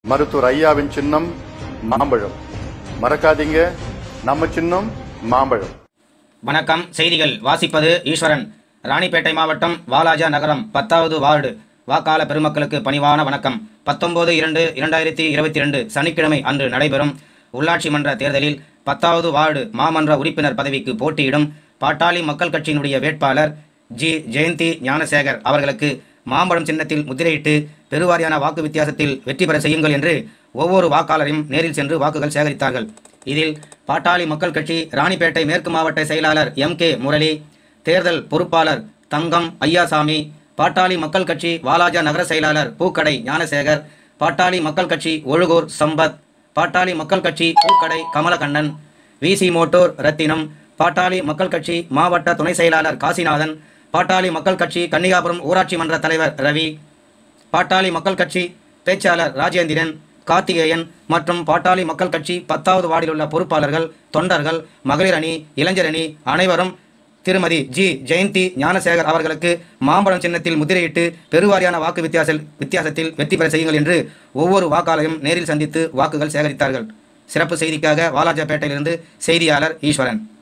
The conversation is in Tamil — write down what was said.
மருத்துவர் ஐயாவின் சின்னம் மாம்பழம் மறக்காதீங்க நம்ம சின்னம் மாம்பழம் வணக்கம் செய்திகள் வாசிப்பது ஈஸ்வரன் ராணிப்பேட்டை மாவட்டம் வாலாஜா நகரம் பத்தாவது வார்டு வாக்காள பெருமக்களுக்கு பணிவான வணக்கம் பத்தொன்பது இரண்டு இரண்டாயிரத்தி இருபத்தி ரெண்டு சனிக்கிழமை அன்று நடைபெறும் உள்ளாட்சி மன்ற தேர்தலில் பத்தாவது வார்டு மாமன்ற உறுப்பினர் பதவிக்கு போட்டியிடும் பாட்டாளி மக்கள் கட்சியினுடைய வேட்பாளர் ஜி ஜெயந்தி ஞானசேகர் அவர்களுக்கு மாம்பழம் சின்னத்தில் முத்திரையிட்டு பெருவாரியான வாக்கு வித்தியாசத்தில் வெற்றி பெற செய்யுங்கள் என்று ஒவ்வொரு வாக்காளரையும் நேரில் சென்று வாக்குகள் சேகரித்தார்கள் இதில் பாட்டாளி மக்கள் கட்சி ராணிப்பேட்டை மேற்கு மாவட்ட செயலாளர் எம் கே முரளி தேர்தல் பொறுப்பாளர் தங்கம் ஐயாசாமி பாட்டாளி மக்கள் கட்சி வாலாஜா நகர செயலாளர் பூக்கடை ஞானசேகர் பாட்டாளி மக்கள் கட்சி ஒழுகூர் சம்பத் பாட்டாளி மக்கள் கட்சி பூக்கடை கமலக்கண்ணன் விசி மோட்டோர் ரத்தினம் பாட்டாளி மக்கள் கட்சி மாவட்ட துணை செயலாளர் காசிநாதன் பாட்டாளி மக்கள் கட்சி கன்னிகாபுரம் ஊராட்சி மன்ற தலைவர் ரவி பாட்டாளி மக்கள் கட்சி பேச்சாளர் ராஜேந்திரன் கார்த்திகேயன் மற்றும் பாட்டாளி மக்கள் கட்சி பத்தாவது வார்டில் உள்ள பொறுப்பாளர்கள் தொண்டர்கள் மகளிர் அணி இளைஞர் அணி அனைவரும் திருமதி ஜி ஜெயந்தி ஞானசேகர் அவர்களுக்கு மாம்பழம் சின்னத்தில் முத்திரையிட்டு பெருவாரியான வாக்கு வித்தியாச வித்தியாசத்தில் வெற்றி பெற செய்யுங்கள் என்று ஒவ்வொரு வாக்காளரையும் நேரில் சந்தித்து வாக்குகள் சேகரித்தார்கள் சிறப்பு செய்திக்காக வாலாஜாபேட்டையிலிருந்து செய்தியாளர் ஈஸ்வரன்